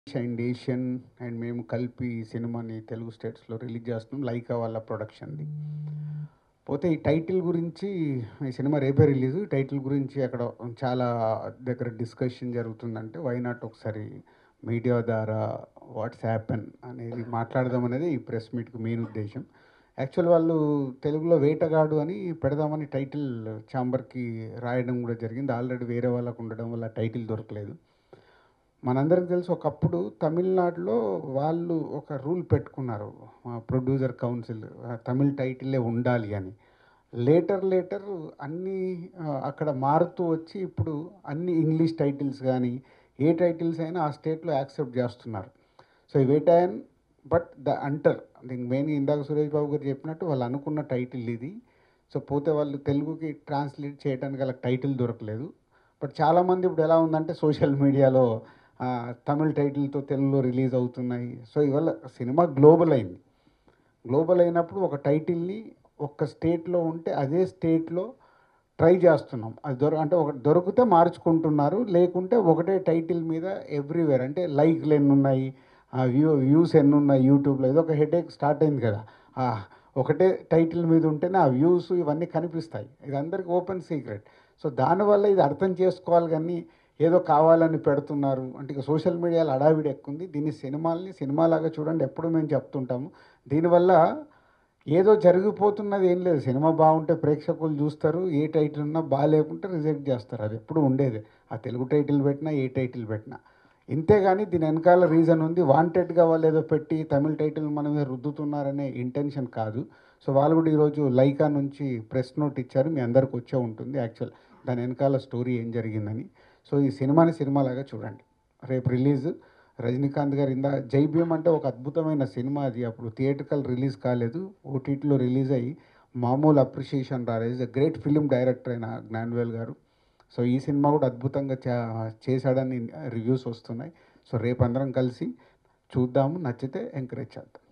and Asian and మేము కలిపి ఈ సినిమాని తెలుగు స్టేట్స్లో రిలీజ్ చేస్తున్నాం లైకా వాళ్ళ ప్రొడక్షన్ది పోతే ఈ టైటిల్ గురించి ఈ సినిమా రేపే రిలీజ్ టైటిల్ గురించి అక్కడ చాలా దగ్గర డిస్కషన్ జరుగుతుందంటే వై నాట్ ఒకసారి మీడియా ద్వారా వాట్స్ హ్యాపెన్ అనేది మాట్లాడదాం అనేది ఈ ప్రెస్ మీట్కి మెయిన్ ఉద్దేశం యాక్చువల్ వాళ్ళు తెలుగులో వేటగాడు అని పెడదామని టైటిల్ ఛాంబర్కి రాయడం కూడా జరిగింది ఆల్రెడీ వేరే వాళ్ళకు ఉండడం వల్ల టైటిల్ దొరకలేదు మనందరికి తెలుసు ఒకప్పుడు తమిళనాడులో వాళ్ళు ఒక రూల్ పెట్టుకున్నారు ప్రొడ్యూసర్ కౌన్సిల్ తమిళ్ టైటిలే ఉండాలి అని లేటర్ లేటర్ అన్నీ ఆ, అక్కడ మారుతూ వచ్చి ఇప్పుడు అన్ని ఇంగ్లీష్ టైటిల్స్ కానీ ఏ టైటిల్స్ అయినా ఆ స్టేట్లో యాక్సెప్ట్ చేస్తున్నారు సో ఈ వేటాయన్ బట్ ద అంటర్ దీనికి మెయిన్ ఇందాక సురేష్ బాబు గారు చెప్పినట్టు వాళ్ళు అనుకున్న టైటిల్ ఇది సో పోతే వాళ్ళు తెలుగుకి ట్రాన్స్లేట్ చేయడానికి గల టైటిల్ దొరకలేదు బట్ చాలామంది ఇప్పుడు ఎలా ఉందంటే సోషల్ మీడియాలో ఆ, తమిళ్ టైటిల్తో తెలుగులో రిలీజ్ అవుతున్నాయి సో ఇవాళ సినిమా గ్లోబల్ అయింది గ్లోబల్ అయినప్పుడు ఒక టైటిల్ని ఒక్క స్టేట్లో ఉంటే అదే స్టేట్లో ట్రై చేస్తున్నాం అది దొర అంటే ఒక దొరికితే మార్చుకుంటున్నారు లేకుంటే ఒకటే టైటిల్ మీద ఎవ్రీవేర్ అంటే లైక్లు ఎన్ని ఉన్నాయి ఆ వ్యూ వ్యూస్ ఎన్ని ఉన్నాయి యూట్యూబ్లో ఏదో ఒక హెడేక్ స్టార్ట్ అయింది కదా ఆ ఒకటే టైటిల్ మీద ఉంటేనే ఆ వ్యూస్ ఇవన్నీ కనిపిస్తాయి ఇది అందరికి ఓపెన్ సీక్రెట్ సో దానివల్ల ఇది అర్థం చేసుకోవాలి కానీ ఏదో కావాలని పెడుతున్నారు అంటే ఇక సోషల్ మీడియాలో అడావిడి ఎక్కుంది దీన్ని సినిమాల్ని సినిమాలాగా చూడండి ఎప్పుడు మేము చెప్తుంటాము దీనివల్ల ఏదో జరిగిపోతున్నది ఏం లేదు సినిమా బాగుంటే ప్రేక్షకులు చూస్తారు ఏ టైటిల్ ఉన్నా బాగాలేకుంటే రిజెక్ట్ చేస్తారు అది ఎప్పుడు ఉండేది ఆ తెలుగు టైటిల్ పెట్టినా ఏ టైటిల్ పెట్టినా ఇంతేగాని దీని వెనకాల రీజన్ ఉంది వాంటెడ్గా వాళ్ళు ఏదో పెట్టి తమిళ టైటిల్ మన మీద రుద్దుతున్నారనే ఇంటెన్షన్ కాదు సో వాళ్ళు కూడా ఈరోజు లైకా నుంచి ప్రెస్ నోట్ ఇచ్చారు మీ అందరికి వచ్చే ఉంటుంది యాక్చువల్ దాని వెనకాల స్టోరీ ఏం జరిగిందని సో ఈ సినిమాని సినిమాలాగా చూడండి రేపు రిలీజ్ రజనీకాంత్ గారు ఇందా జై భీమ్ అంటే ఒక అద్భుతమైన సినిమా అది అప్పుడు థియేటికల్ రిలీజ్ కాలేదు ఓటీటీలో రిలీజ్ అయ్యి మామూలు అప్రిషియేషన్ రాలేదు గ్రేట్ ఫిలిం డైరెక్టర్ అయిన జ్ఞాన్వేల్ గారు సో ఈ సినిమా కూడా అద్భుతంగా చా- చేశాడని రివ్యూస్ వస్తున్నాయి సో రేపు అందరం కలిసి చూద్దాము నచ్చితే ఎంకరేజ్ చేద్దాం